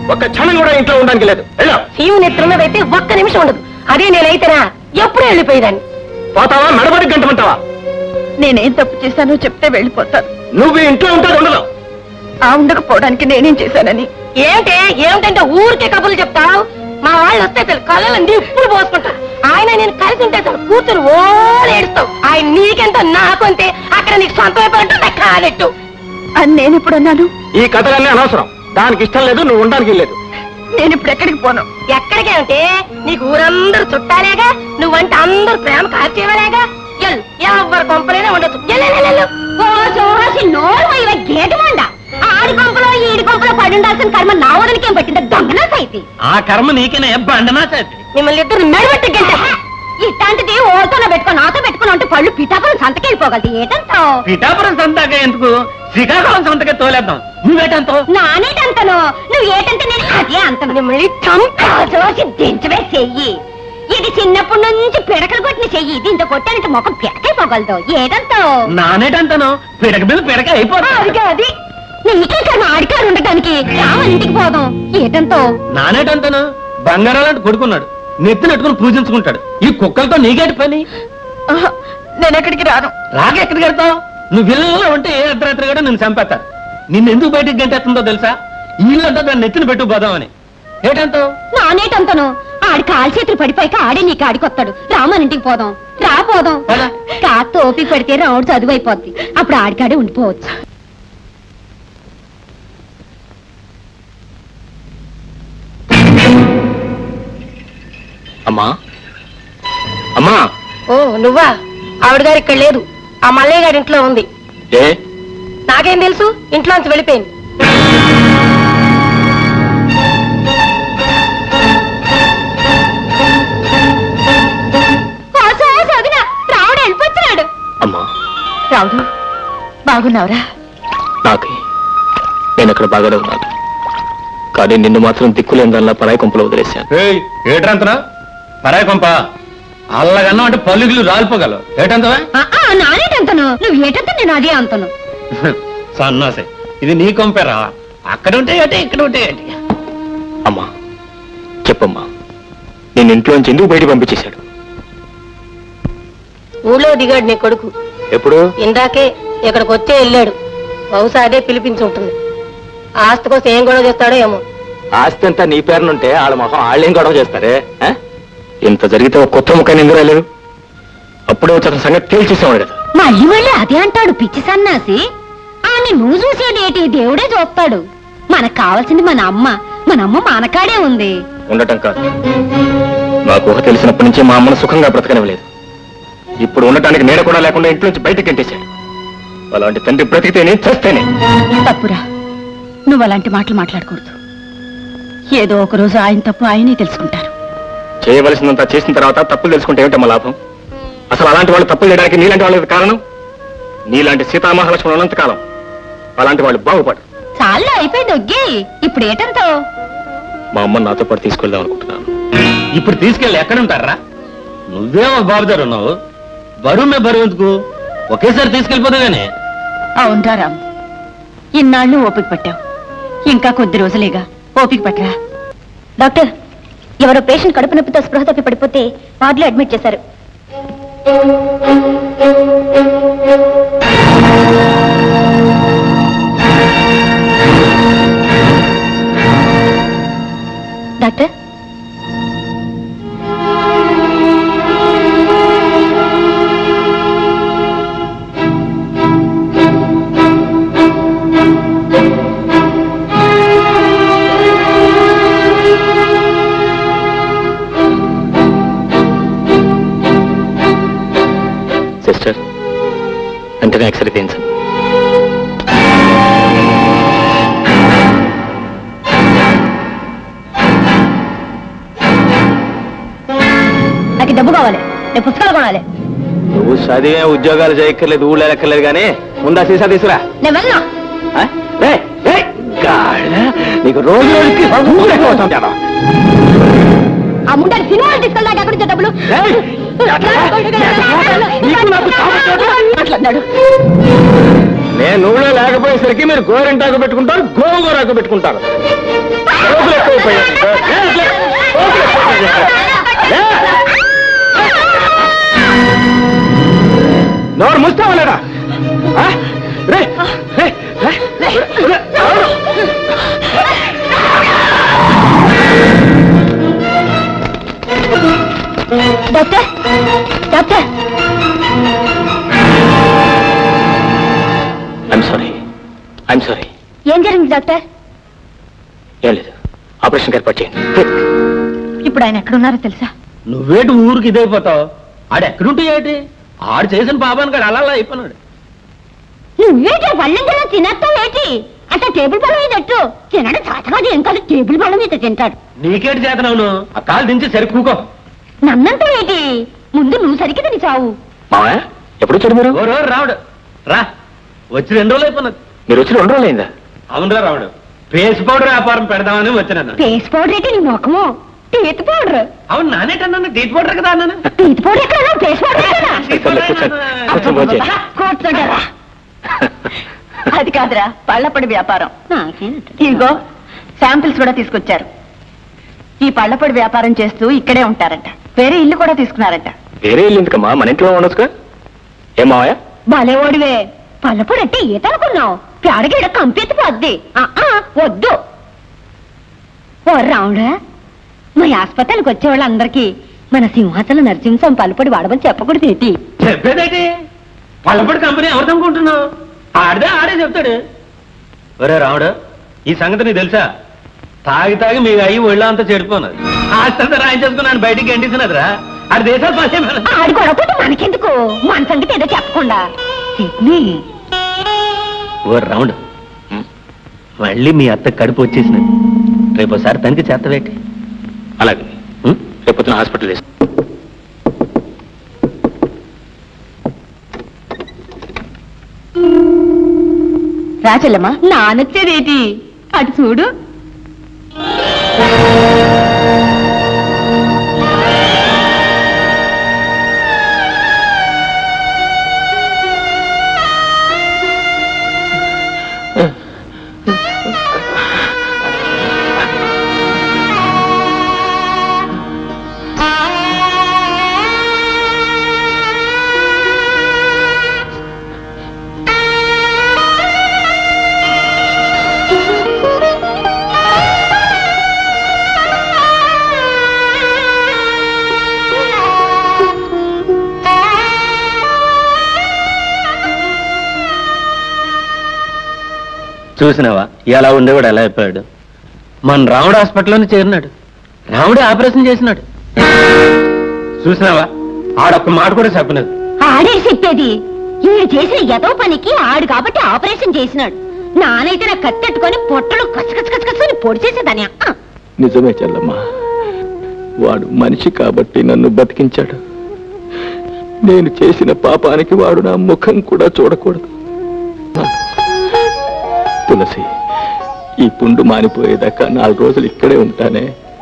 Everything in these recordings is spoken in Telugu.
ఒక్క క్షణం కూడా ఇంట్లో ఉండడానికి లేదు వెళ్ళా శివుని ఎత్తున్నదైతే ఒక్క నిమిషం ఉండదు అదే నేనైతేనా ఎప్పుడూ వెళ్ళిపోయేదాన్ని పోతావా మెడబడి గంటమంటావా నేనేం తప్పు చేశానో చెప్తే వెళ్ళిపోతాను నువ్వు ఈ ఇంట్లో ఉంటాడు ఉండదు ఆ ఉండకపోవడానికి నేనేం చేశానని ఏంటే ఏమిటంటే ఊరికే కబుర్లు చెప్తావు మా వాళ్ళు వస్తే అసలు కళ్ళలో నిప్పులు పోసుకుంటారు ఆయన నేను కలిసి ఉంటే అసలు కూతురు ఓ ఏడుస్తావు ఆయన నీకెంత నాకంతే అక్కడ నీకు సొంత అయిపోయినట్టు నాకు కాదెట్టు అని నేను ఇప్పుడు అన్నాను ఈ కథలన్నీ అనవసరం దానికి ఇష్టం లేదు నువ్వు ఉండడానికి లేదు నేను ఇప్పుడు ఎక్కడికి పోను ఎక్కడికేమిటే నీకు ఊరందరూ చుట్టాలేగా నువ్వంటే అందరూ ప్రేమ కార్చేవలేగా ఎల్ ఎవరు కొంపలేనే ఉండొచ్చు ఎల్లెల్లెల్లు గేటు మండ ఆడి కొంపలో ఈడి కొంపలో పడి ఉండాల్సిన కర్మ నా వదనికేం పట్టింది దొంగనా సైతి ఆ కర్మ నీకేనే బండనా చేతి మిమ్మల్ని ఇద్దరు మెడబెట్టి గంట ఇట్లాంటిది ఓతో పెట్టుకో నాతో పెట్టుకుని అంటే పళ్ళు పిఠాపురం సంతకెళ్ళిపోగలదు ఏటంతో పిఠాపురం సంతగా ఎందుకు శ్రీకాకుళం సంతకే తోలేద్దాం నువ్వేటంతో నానేటంతను నువ్వు ఏటంటే నేను అదే అంతను మిమ్మల్ని చంపి దించవే చెయ్యి ఇది చిన్నప్పటి నుంచి పిడకలు కొట్టిన చెయ్యి దీంతో కొట్టానంటే ముఖం పిడకైపోగలదు ఏటంతో నానేటంతను పిడక మీద పిడక అయిపోతా అది అది నీకే కన్నా ఆడికారు ఉండటానికి రావాలి ఇంటికి పోదాం ఏటంతో నానేటంతను బంగారం లాంటి కొడుకున్నాడు నెత్తి నెట్టుకుని పూజించుకుంటాడు ఈ కుక్కలతో నీకేటి పని ఆహా, నేను ఎక్కడికి రాను రాక ఎక్కడికి వెళ్తావు నువ్వు ఇళ్ళలో ఉంటే ఏ అర్ధరాత్రి కూడా నిన్ను చంపేస్తారు నిన్ను ఎందుకు బయటికి గంటేస్తుందో తెలుసా ఈ ఇల్లు అంటే దాన్ని నెత్తిన పెట్టు పోదామని ఏటంతో నానేటంతను ఆడి కాలు చేతులు పడిపోయాక ఆడే నీకు ఆడికొస్తాడు రామని ఇంటికి పోదాం రా పోదాం పద. కాస్త ఓపిక పడితే రావుడు చదువు అయిపోద్ది అప్పుడు ఆడికాడే ఉండిపోవచ్చు అమ్మా అమ్మా ఓ నువ్వా ఆవిడ గారు ఇక్కడ లేదు ఆ మల్లయ్య గారి ఇంట్లో ఉంది ఏ నాకేం తెలుసు ఇంట్లోంచి వెళ్ళిపోయింది రావుడు వెళ్ళిపోతున్నాడు అమ్మా రావుడు బాగున్నావురా నాకు నేను అక్కడ బాగానే ఉన్నాను కానీ నిన్ను మాత్రం దిక్కులేని దానిలా పరాయి కొంపలో వదిలేశాను ఏయ్ ఏట్రంతనా పరాయి కొంప అల్లగన్నా అంటే పల్లుగులు రాలిపోగలవు ఏటంతవా నానేటంతను నువ్వు ఏటంత నేను అదే అంతను సన్నాసే ఇది నీ కొంపేరా అక్కడ ఉంటే ఏటి ఇక్కడ ఉంటే ఏటి అమ్మా చెప్పమ్మా నేను ఇంట్లోంచి ఎందుకు బయట పంపించేశాడు ఊళ్ళో దిగాడు నీ కొడుకు ఎప్పుడు ఇందాకే ఇక్కడికి వచ్చే వెళ్ళాడు బహుశా అదే పిలిపించి ఉంటుంది ఆస్తి కోసం ఏం గొడవ చేస్తాడో ఏమో ఆస్తి అంతా నీ పేరునుంటే వాళ్ళ మొహం వాళ్ళేం గొడవ చేస్తారే ఆ? ఇంత జరిగితే ఒక కొత్త ముఖాన్ని ఎందుకు రాలేదు అప్పుడే వచ్చి అతని సంగతి తేల్చేసేవాడు కదా మళ్ళీ మళ్ళీ అదే అంటాడు పిచ్చి సన్నాసి ఆమె నువ్వు చూసేదేటి దేవుడే చూస్తాడు మనకు కావాల్సింది మన అమ్మ మన అమ్మ మనకాడే ఉంది ఉండటం కాదు నాకు ఊహ తెలిసినప్పటి నుంచి మా అమ్మను సుఖంగా బ్రతకనివ్వలేదు ఇప్పుడు ఉండటానికి నీడ కూడా లేకుండా ఇంట్లో నుంచి బయటకు గంటేశాడు అలాంటి తండ్రి బ్రతికితేనే చేస్తేనే తప్పురా నువ్వు అలాంటి మాటలు మాట్లాడకూడదు ఏదో ఒక రోజు ఆయన తప్పు ఆయనే తెలుసుకుంటారు చేయవలసినంత చేసిన తర్వాత తప్పులు తెలుసుకుంటే ఏమిటమ్మా లాభం అసలు అలాంటి వాళ్ళు తప్పులు చేయడానికి నీలాంటి వాళ్ళకి కారణం నీలాంటి సీతామహాలక్ష్మణులు ఉన్నంత కాలం అలాంటి వాళ్ళు బాగుపడరు చాలా అయిపోయింది ఒగ్గి ఇప్పుడు ఏటంతో మా అమ్మని నాతో పాటు తీసుకెళ్దాం అనుకుంటున్నాను ఇప్పుడు తీసుకెళ్ళి ఎక్కడ ఉంటారా నువ్వేమో బాబుదారు ఉన్నావు బరువు మీద బరువు ఎందుకు ఒకేసారి తీసుకెళ్ళిపోతాగానే అవునరా రామ్ ఇన్నాళ్ళు ఓపిక పట్టావు ఇంకా కొద్ది రోజులేగా ఓపిక పట్టరా డాక్టర్ ఎవరో పేషెంట్ కడుపు నొప్పితో స్పృహ తప్పి పడిపోతే వార్డులో అడ్మిట్ చేశారు డాక్టర్ సిస్టర్ వెంటనే ఎక్స్రే తీయించండి నాకు డబ్బు కావాలి నేను పుస్తకాలు కొనాలి నువ్వు చదివే ఉద్యోగాలు చేయక్కర్లేదు ఊళ్ళో ఎక్కర్లేదు కానీ ముందా సీసా తీసురా నేను వెళ్ళను ఆ? ఏయ్, ఏయ్, గాడిద, నీకు రోజు రోజుకి ఊరు ఎక్కువ అవుతుంది కదా. ఆ ముండాన్ని సినిమాలు తీసుకెళ్ళాక ఎక్కడి నుంచి డబ్బులు ఏయ్, ఎట్లా? ఎట్లా? నీకు నాకు కావాలి కదా? మాట్లాడినాడు నేను ఊళ్ళో లేకపోయేసరికి మీరు గోరింటాకు పెట్టుకుంటారు గోంగూరాకు పెట్టుకుంటారు రోజులు ఎక్కువైపోయాయి. లే, రోజులు ఎక్కువైపోయాయి. లే. నోరు ముస్తావా లేడా ఆ? రే, రే, రే, రే, రే, అవును. Doctor doctor I'm sorry I'm sorry ఏం జరిగింది డాక్టర్ ఏం లేదు ఆపరేషన్ ఏర్పాటు చేయండి క్విక్. ఇప్పుడు ఆయన ఎక్కడున్నారో తెలుసా నువ్వేటి ఊరికి ఇదైపోతావు ఆడు ఎక్కడుంటే ఏంటి ఆడు చేసిన పాపానికి ఆడు అలా అలా అయిపోయినాడు నువ్వేటి పళ్ళెంజలో తినేస్తావేటి అంటే టేబుల్ పళ్ళ మీద ఎట్టు తినడం చాతకాదు ఏం కాదు టేబుల్ పళ్ళ మీద తింటాడు నీకేటి చేతనవును ఆ కాలు దించి సరికూకో నన్నంతావేటి ముందు నువ్వు సరికి తిని చావు మావయ్య ఎప్పుడు వచ్చాడు మీరు ఓ రోజు రావుడు రా వచ్చి రెండు రోజులు అయిపోయినది మీరు వచ్చి రెండు రోజులు అయిందా అవునురా రావుడు పేస్ పౌడర్ వ్యాపారం పెడదామని వచ్చినాను ఫేస్ పౌడర్ ఏంటి నీ ముఖము టీత్ పౌడర్ అవును నానేటన్నాను టీత్ పౌడర్ కదా అన్నాను టీత్ పౌడర్ ఎక్కడ ఫేస్ పౌడర్ ఎక్కడ సర్లే, కూర్చోండి. కూర్చొని భోంచేయండి. కూర్చోంటారా అది కాదురా పళ్ళపొడి వ్యాపారం ఇదిగో శాంపిల్స్ కూడా తీసుకొచ్చారు ఈ పళ్ళపొడి వ్యాపారం చేస్తూ ఇక్కడే ఉంటారంట వేరే ఇల్లు కూడా తీసుకున్నారంట వేరే ఇల్లు ఎందుకమ్మా మన ఇంట్లో ఉండొచ్చుగా ఏం మావయ్య భలే ఓడివే పళ్ళపొడి అంటే ఈత అనుకున్నావు పేడగీడ కంపెత్తిపోద్ది ఆ, ఆ, వద్దు ఓ రావుడా మా ఆసుపత్రికి వచ్చే వాళ్ళందరికీ మన సింహాచల నరసింహం పలుపొడి వాడమని చెప్పకూడదు ఏంటి చెప్పేదేటి పల్లపడి కంపెనీ ఎవరు అనుకుంటున్నావు ఆడిదే ఆడే చెప్తాడు ఒరే రాముడు ఈ సంగతి నీకు తెలుసా తాగి తాగి మీ అయ్యి ఒళ్ళో అంతా చెడిపోన్నది ఆస్తంతా రాయించేసుకున్నాను బయటికి ఎండిస్తున్నదిరా ఆడి దేశాలు పని ఆడు గొడవపోతే మనకెందుకు మన సంగతి ఏదో చెప్పకుండా సిడ్నీ ఓ రాముడు మళ్ళీ మీ అత్త కడుపు వచ్చేసినది రేపు ఒకసారి తనకి చేతవేటి అలాగే రేపు పొద్దున హాస్పిటల్ వేసి రాచల్లమ్మా నానొచ్చేదేటి అటు చూడు చూసినావా ఎలా ఉండేవాడు ఎలా అయిపోయాడు మన రాముడు హాస్పిటల్లోనే చేరినాడు రాముడే ఆపరేషన్ చేసినాడు చూసినావా ఆడొక్క మాట కూడా చెప్పలేదు ఆడే చెప్పేది ఈడు చేసిన ఎదో పనికి ఆడు కాబట్టి ఆపరేషన్ చేసినాడు నానైతే నా కత్తెట్టుకొని పొట్టలు కచ్చకచ్చ కచ్చకచ్చని పొడి చేసేదాన్ని ఆ. నిజమే చెల్లమ్మా వాడు మనిషి కాబట్టి నన్ను బతికించాడు నేను చేసిన పాపానికి వాడు నా ముఖం కూడా చూడకూడదు తులసి ఈ పుండు మానిపోయేదాకా నాలుగు రోజులు ఇక్కడే ఉంటానే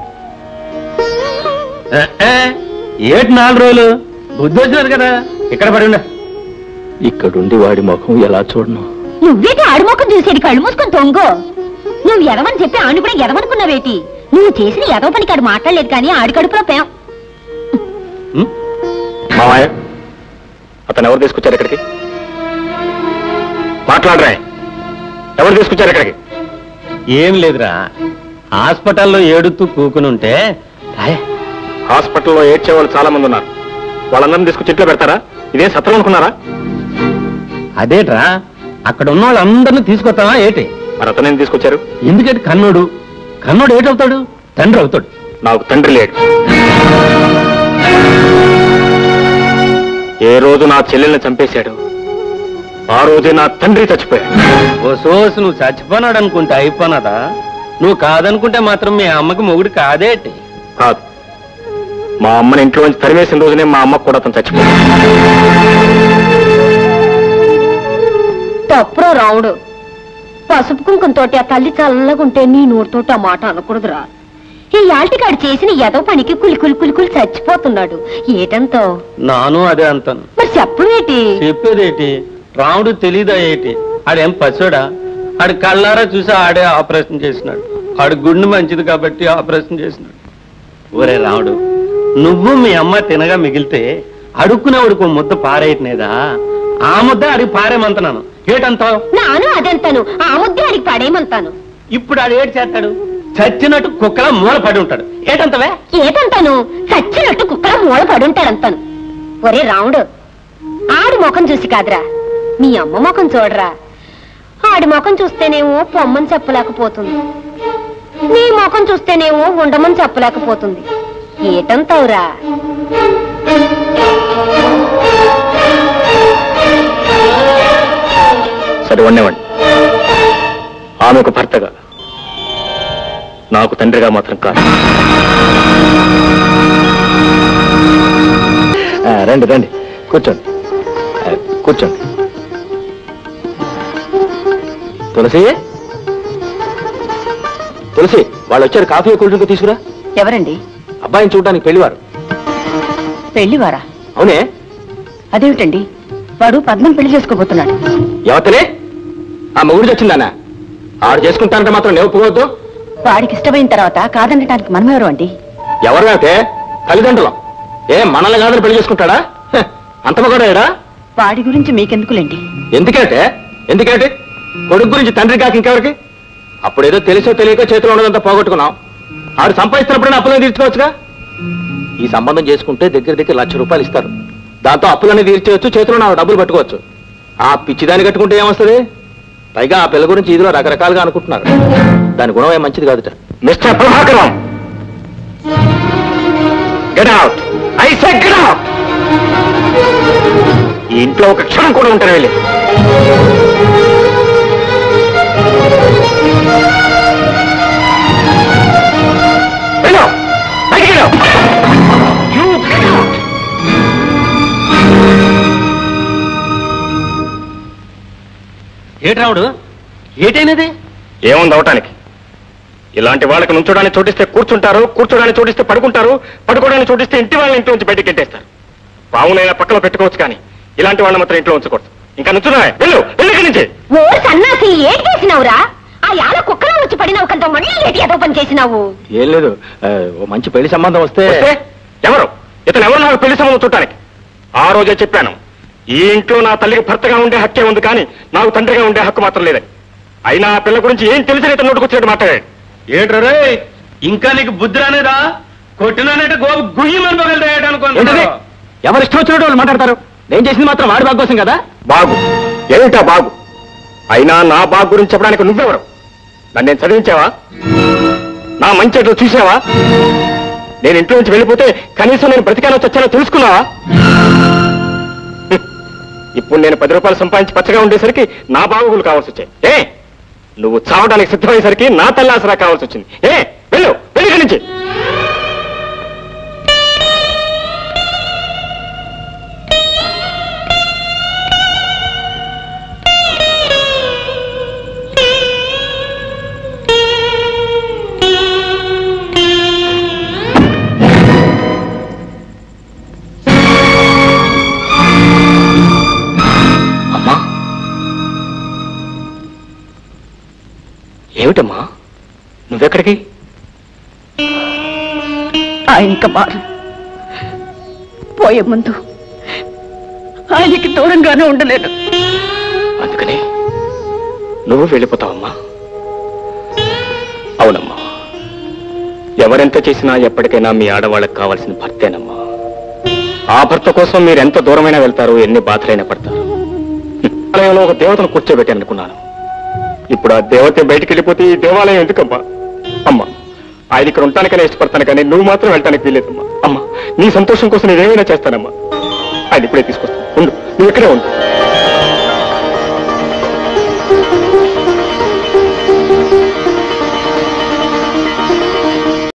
ఏ, ఏ, ఏటి నాలుగు రోజులు బుద్ధి వచ్చినారు కదా ఇక్కడ పడి ఉండ ఇక్కడుండి వాడి ముఖం ఎలా చూడను నువ్వేటి ఆడు ముఖం చూసేది కళ్ళు మూసుకొని తొంగో నువ్వు ఎదవని చెప్పి ఆడు కూడా ఎదవనుకున్నావేటి నువ్వు చేసిన ఎదవ పనికి ఆడు మాట్లాడలేదు కానీ ఆడి కడుపులో పేం ఉం? మామయ్య అతను ఎవరు తీసుకొచ్చారు ఇక్కడికి మాట్లాడరా ఎవరు తీసుకొచ్చారు ఇక్కడికి ఏం లేదురా హాస్పిటల్లో ఏడుతూ కూకుని ఉంటే రాయ్, హాస్పిటల్లో ఏడ్చే వాళ్ళు చాలా మంది ఉన్నారు వాళ్ళందరినీ తీసుకొచ్చి ఇంట్లో పెడతారా ఇదే సత్రం అనుకున్నారా అదేట్రా అక్కడ ఉన్న వాళ్ళందరినీ తీసుకొస్తావా ఏటి మరి అతనేం తీసుకొచ్చారు ఎందుకంటే కన్నోడు కన్నోడు ఏటవుతాడు తండ్రి అవుతాడు నాకు తండ్రి లేడు ఏ రోజు నా చెల్లెల్ని చంపేశాడు ఆ రోజే నా తండ్రి చచ్చిపోయాడు ఓ సోసు నువ్వు చచ్చిపోనాడు అనుకుంటే అయిపోనాదా నువ్వు కాదనుకుంటే మాత్రం మీ అమ్మకి మొగుడు కాదేటి కాదు మా అమ్మని ఇంట్లో నుంచి తరిమేసిన రోజునే మా అమ్మ కూడా అతను చచ్చిపోయాడు తప్పురో రావుడు పసుపు కుంకుమతోటి ఆ తల్లి చల్లగుంటే నీ నోటితోటి ఆ మాట అనకూడదురా ఈ యాల్టికాడు చేసిన ఎదో పనికి కులి కులి కులి కులి చచ్చిపోతున్నాడు ఏటంతో నాను అదే అంటాను మరి చెప్పవేటి చెప్పేదేటి రాముడు తెలీదా ఏటి ఆడేం పశుడా ఆడు కళ్ళారా చూసి ఆడే ఆపరేషన్ చేసినాడు ఆడు గుండె మంచిది కాబట్టి ఆపరేషన్ చేసినాడు ఒరే రాముడు నువ్వు మీ అమ్మ తినగా మిగిలితే అడుక్కునేవాడికి ఓ ముద్ద పారేయట్లేదా ఆ ముద్ద అడిగి పారేమంటున్నాను ఏటంతావు నాను అదంతాను ఆ ముద్దే అడిగి పడేయమంతాను ఇప్పుడు ఆడు ఏడు చేస్తాడు చచ్చినట్టు కుక్కల మూల పడి ఉంటాడు ఏటంతవే ఏదంతాను చచ్చినట్టు కుక్కల మూల పడుంటాడంతాను ఒరే రాముడు ఆడి ముఖం చూసి కాదురా మీ అమ్మ ముఖం చూడరా ఆడి ముఖం చూస్తేనేమో పొమ్మని చెప్పలేకపోతుంది నీ ముఖం చూస్తేనేమో ఉండమని చెప్పలేకపోతుంది ఏటంతావురా సరే వండేవండి ఆమెకు భర్తగా నాకు తండ్రిగా మాత్రం కాదు ఆ, రండి రండి కూర్చోండి ఆ, కూర్చోండి తులసి తులసి వాళ్ళు వచ్చారు కాఫీ కూల్ డ్రింక్ తీసుకురా ఎవరండి అబ్బాయిని చూడడానికి పెళ్లివారు పెళ్లివారా అవునే అదేమిటండి వాడు పద్మం పెళ్లి చేసుకోబోతున్నాడు ఎవతలే ఆ మొగుడు చచ్చిందానా ఆడు చేసుకుంటానంటే మాత్రం నేను ఒప్పుకోవద్దు వాడికి ఇష్టమైన తర్వాత కాదనటానికి మనమెవరు అండి ఎవరు అయితే తల్లిదండ్రులం ఏ మనల్ని కాదని పెళ్లి చేసుకుంటాడా హ, అంత మగడాడా వాడి గురించి మీకెందుకులేండి ఎందుకంటే ఎందుకంటే కొడుకు గురించి తండ్రి కాక ఇంకెవరికి అప్పుడేదో తెలిసో తెలియక చేతిలో ఉన్నదంతా పోగొట్టుకున్నాం ఆడు సంపాదిస్తున్నప్పుడైనా అప్పులను తీర్చుకోవచ్చుగా ఈ సంబంధం చేసుకుంటే దగ్గర దగ్గర లక్ష రూపాయలు ఇస్తారు దాంతో అప్పులన్నీ తీర్చేయచ్చు చేతిలో నా డబ్బులు పట్టుకోవచ్చు ఆ పిచ్చిదాన్ని కట్టుకుంటే ఏమొస్తుంది పైగా ఆ పిల్ల గురించి ఇదిలో రకరకాలుగా అనుకుంటున్నారు దాని గుణం ఏం మంచిది కాదుట mister Prabhakaram get out I said get out ఈ ఇంట్లో ఒక క్షణం కూడా ఉంటారు వెళ్ళి వెళ్ళు బయటికి వెళ్ళు You get out. ఏటి రాముడు ఏటైనది ఏముంది అవటానికి ఇలాంటి వాళ్ళకి నుంచోడానికి చోటిస్తే కూర్చుంటారు కూర్చోడానికి చోటిస్తే పడుకుంటారు పడుకోవడానికి చోటిస్తే ఇంటి వాళ్ళని ఇంట్లో నుంచి బయటికి గెట్టేస్తారు పావునైనా పక్కలో పెట్టుకోవచ్చు కానీ ఇలాంటి వాళ్ళని మాత్రం ఇంట్లో ఉంచకూడదు ఇంకా నుంచున్నా వెళ్ళు వెళ్ళు ఇక్కడి నుంచి ఓ సన్నాసి ఏం చేసినావురా ఆ యాల కుక్కలో వచ్చి పడినావు కదా మళ్ళీ ఏటి ఏదో పని చేసినావు ఏం లేదు ఓ మంచి పెళ్లి సంబంధం వస్తే ఎవరు ఇతను ఎవరు నాకు పెళ్లి సంబంధం చూడటానికి ఆ రోజే చెప్పాను ఈ ఇంట్లో నా తల్లికి భర్తగా ఉండే హక్కే ఉంది కానీ నాకు తండ్రిగా ఉండే హక్కు మాత్రం లేదని అయినా ఆ పిల్ల గురించి ఏం తెలిసిన ఇతను నోటుకొచ్చినట్టు మాట్లాడాడు ఏట్రే ఇంకా నీకు బుద్ధి రానేదా కొట్టినానంటే గోపు గుయ్యమని ఏంటది పగలటనుకో ఎవరు ఇష్టం వచ్చినట్టు వాళ్ళు మాట్లాడతారు నేను చేసింది మాత్రం వాడి బాగు కోసం కదా బాగు ఏమిటా బాగు అయినా నా బాగు గురించి చెప్పడానికి నువ్వెవరు నన్ను నేను చదివించావా నా మంచి ఎట్లు చూసావా నేను ఇంట్లో నుంచి వెళ్ళిపోతే కనీసం నేను బ్రతికానో చచ్చానో తెలుసుకున్నావా హ్మ్. ఇప్పుడు నేను పది రూపాయలు సంపాదించి పచ్చగా ఉండేసరికి నా బాగులు కావాల్సి వచ్చాయి ఏ నువ్వు చావడానికి సిద్ధమయ్యేసరికి నా తల్లాసరా కావాల్సి వచ్చింది ఏ వెళ్ళు వెళ్ళి ఇక్కడి నుంచి అమ్మా ఏమిటమ్మా నువ్వెక్కడికి ఆయన ఇంకా మారు పోయే ముందు ఆయనకి దూరంగానే ఉండలేను అందుకని నువ్వు వెళ్ళిపోతావమ్మా అవునమ్మా ఎవరెంత చేసినా ఎప్పటికైనా మీ ఆడవాళ్ళకి కావాల్సిన భర్తేనమ్మా ఆ భర్త కోసం మీరు ఎంత దూరమైనా వెళ్తారు ఎన్ని బాధలైనా పడతారు హ్మ్. ఆలయంలో ఒక దేవతను కూర్చోబెట్టాను అనుకున్నాను ఇప్పుడు ఆ దేవత బయటికి వెళ్ళిపోతే ఈ దేవాలయం ఎందుకమ్మా అమ్మా ఆయన ఇక్కడ ఉండటానికనే ఇష్టపడతాను కానీ నువ్వు మాత్రం వెళ్ళటానికి వీల్లేదమ్మా అమ్మా నీ సంతోషం కోసం నేనేమైనా చేస్తానమ్మా ఆయన ఇప్పుడే తీసుకొస్తాను ఉండు నువ్వు ఇక్కడే ఉండు